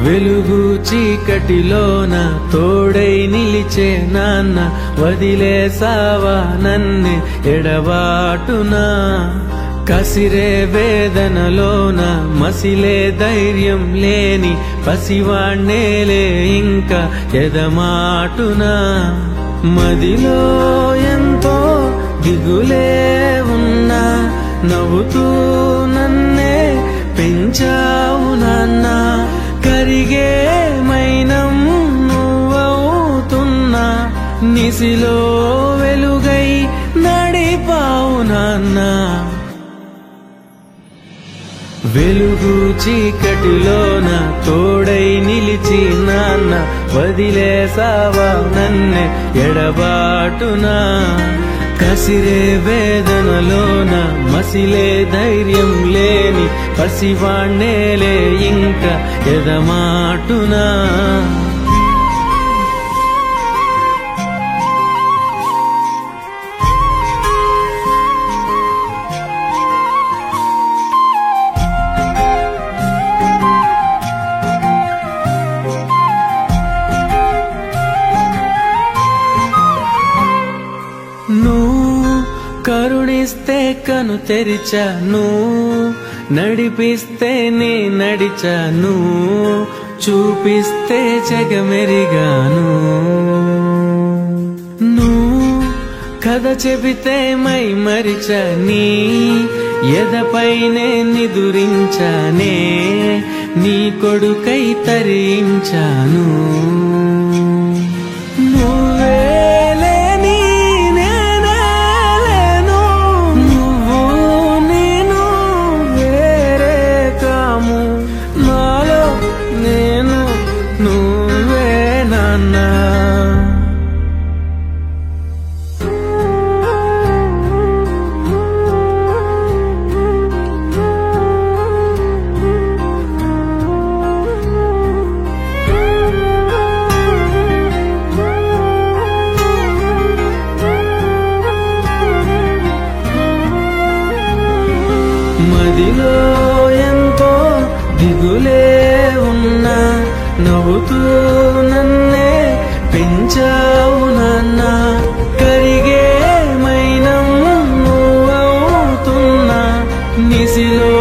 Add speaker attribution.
Speaker 1: వెలుగు చీకటిలోన తోడై నిలిచే నాన్న వదిలేసావా నన్నే ఎడబాటునా కసిరే వేదనలోన మసిలే ధైర్యం లేని పసివాణ్ణేలే ఇంకా ఎదమాటునా మదిలో ఎంతో దిగులే ఉన్నా నవ్వుతూ నన్నే పెంచావు నాన్న కరిగే మైనం నువ్వవుతున్నా నిసిలో వెలుగై నడిపావు నాన్న వెలుగు చీకటిలోన తోడై నిలిచి నాన్న వదిలేసావా నన్నే ఎడబాటునా కసిరే వేదనలోన మసిలే ధైర్యం లేని పసివాణ్ణేలే ఇంకా ఎదమాటునా నువ్వు కరుణిస్తే కను తెరిచాను నడిపిస్తే నే నడిచాను చూపిస్తే జగమెరిగాను నువ్వు కథ చెబితే మై మరిచని ఎదపైనే నిదురించానే నీ కొడుకై తరించాను నువ్వేలేని నేనే లేను. నువ్వు నేను వేరే కాము నాలో నేను నువ్వే నాన్నా మదిలో ఎంతో దిగులే ఉన్నా నవ్వుతూ నన్నే పెంచావు నాన్న కరిగే మైనం నువ్వవుతున్నా నిసిలో